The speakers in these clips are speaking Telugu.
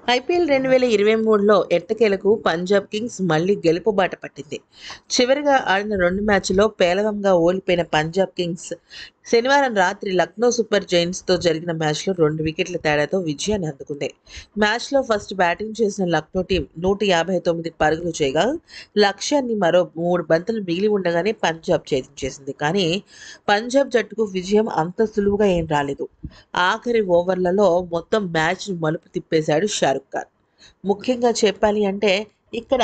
ఐపీఎల్ రెండు వేల ఇరవై మూడులో ఎట్టకేలకు పంజాబ్ కింగ్స్ మళ్లీ గెలుపు బాట పట్టింది చివరిగా ఆడిన రెండు మ్యాచ్ల్లో పేలవంగా ఓడిపోయిన పంజాబ్ కింగ్స్ శనివారం రాత్రి లక్నో సూపర్ జైంట్స్తో జరిగిన మ్యాచ్లో రెండు వికెట్ల తేడాతో విజయాన్ని అందుకుంది మ్యాచ్లో ఫస్ట్ బ్యాటింగ్ చేసిన లక్నో టీం నూట యాభై తొమ్మిది పరుగులు చేయగా లక్ష్యాన్ని మరో మూడు బంతులు మిగిలి ఉండగానే పంజాబ్ ఛేదించేసింది కానీ పంజాబ్ జట్టుకు విజయం అంత సులువుగా ఏం రాలేదు ఆఖరి ఓవర్లలో మొత్తం మ్యాచ్ను మలుపు తిప్పేశాడు షారుఖ్ ఖాన్ ముఖ్యంగా చెప్పాలి అంటే ఇక్కడ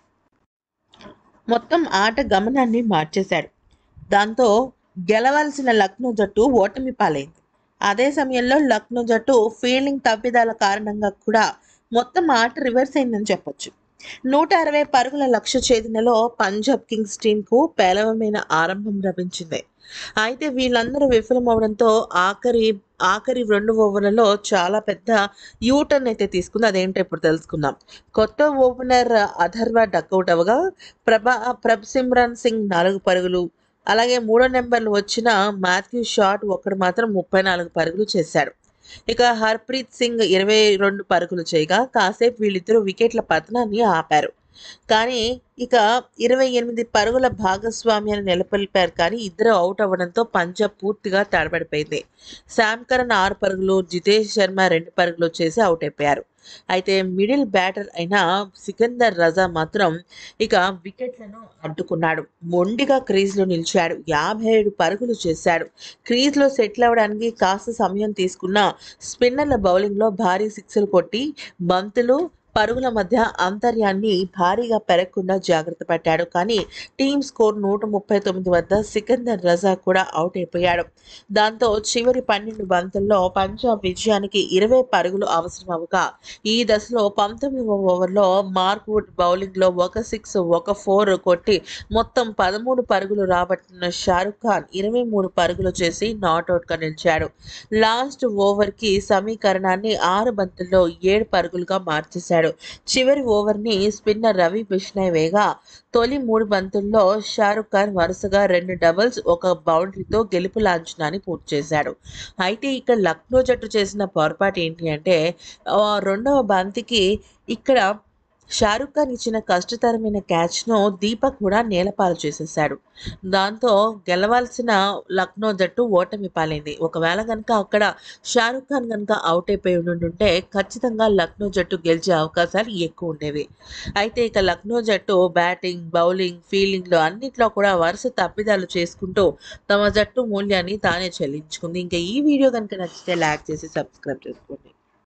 మొత్తం ఆట గమనాన్ని మార్చేశాడు దాంతో గెలవాల్సిన లక్నో జట్టు ఓటమి పాలైంది అదే సమయంలో లక్నో జట్టు ఫీల్డింగ్ తప్పిదాల కారణంగా కూడా మొత్తం ఆట రివర్స్ అయిందని చెప్పొచ్చు నూట అరవై పరుగుల లక్ష్య ఛేదనలో పంజాబ్ కింగ్స్ టీంకు పేలవమైన ఆరంభం లభించింది అయితే వీళ్ళందరూ విఫలమవడంతో ఆఖరి ఆఖరి రెండు ఓవర్లలో చాలా పెద్ద యూటర్న్ అయితే తీసుకుంది అదేంటో ఇప్పుడు తెలుసుకుందాం కొత్త ఓపెనర్ అథర్వ డక్అవుట్ అవగా ప్రభా ప్రభ్ సిమ్రాన్ సింగ్ నాలుగు పరుగులు అలాగే మూడో నెంబర్లు వచ్చిన మాథ్యూ షాట్ ఒక్కడు మాత్రం ముప్పై నాలుగు పరుగులు చేశాడు ఇక హర్ప్రీత్ సింగ్ ఇరవై రెండు పరుగులు చేయగా కాసేపు వీళ్ళిద్దరూ వికెట్ల పతనాన్ని ఆపారు కానీ ఇక ఇరవై ఎనిమిది పరుగుల భాగస్వామ్యాన్ని నెలకొల్పారు కానీ ఇద్దరు అవుట్ అవ్వడంతో పంజాబ్ పూర్తిగా తడబడిపోయింది శామ్ కరణ్ ఆరు పరుగులు జితేష్ శర్మ రెండు పరుగులు చేసి అవుట్ అయిపోయారు అయితే మిడిల్ బ్యాటర్ అయిన సికందర్ రజా మాత్రం ఇక వికెట్లను అడ్డుకున్నాడు మొండిగా క్రీజ్లో నిలిచాడు యాభై ఏడు పరుగులు చేశాడు క్రీజ్లో సెటిల్ అవ్వడానికి కాస్త సమయం తీసుకున్న స్పిన్నర్ల బౌలింగ్లో భారీ సిక్స్లు కొట్టి బంతులు పరుగుల మధ్య అంతర్యాన్ని భారీగా పెరగకుండా జాగ్రత్త పడ్డాడు కానీ టీమ్ స్కోర్ నూట ముప్పై తొమ్మిది వద్ద సికందర్ రజా కూడా అవుట్ అయిపోయాడు దాంతో చివరి పన్నెండు బంతుల్లో పంజాబ్ విజయానికి ఇరవై పరుగులు అవసరం అవగా ఈ దశలో పంతొమ్మిదవ ఓవర్లో మార్క్వుడ్ బౌలింగ్లో ఒక సిక్స్ ఒక ఫోర్ కొట్టి మొత్తం పదమూడు పరుగులు రాబట్టిన షారుఖ్ ఖాన్ ఇరవై మూడు పరుగులు చేసి నాట్అవుట్గా నిలిచాడు లాస్ట్ ఓవర్కి సమీకరణాన్ని ఆరు బంతుల్లో ఏడు పరుగులుగా మార్చేశాడు చివరి ఓవర్ని స్పిన్నర్ రవి బిష్నాయ్ వేగా తొలి మూడు బంతుల్లో షారుఖ్ ఖాన్ వరుసగా రెండు డబుల్స్ ఒక బౌండరీతో గెలుపు లాంఛనాన్ని పూర్తి చేశాడు అయితే ఇక్కడ లక్నో జట్టు చేసిన పొరపాటు ఏంటి అంటే ఆ, రెండవ బంతికి ఇక్కడ షారుఖ్ ఖాన్ ఇచ్చిన కష్టతరమైన క్యాచ్ను దీపక్ కూడా నేలపాలు చేసేశాడు దాంతో గెలవాల్సిన లక్నో జట్టు ఓటమి పాలైంది ఒకవేళ కనుక అక్కడ షారుఖ్ ఖాన్ కనుక అవుట్ అయిపోయి ఉండుంటే ఖచ్చితంగా లక్నో జట్టు గెలిచే అవకాశాలు ఎక్కువ ఉండేవి అయితే ఇక లక్నో జట్టు బ్యాటింగ్ బౌలింగ్ ఫీల్డింగ్లో అన్నిట్లో కూడా వరుస తప్పిదాలు చేసుకుంటూ తమ జట్టు మూల్యాన్ని తానే చెల్లించుకుంది ఇంకా ఈ వీడియో కనుక నచ్చితే లైక్ చేసి సబ్స్క్రైబ్ చేసుకోండి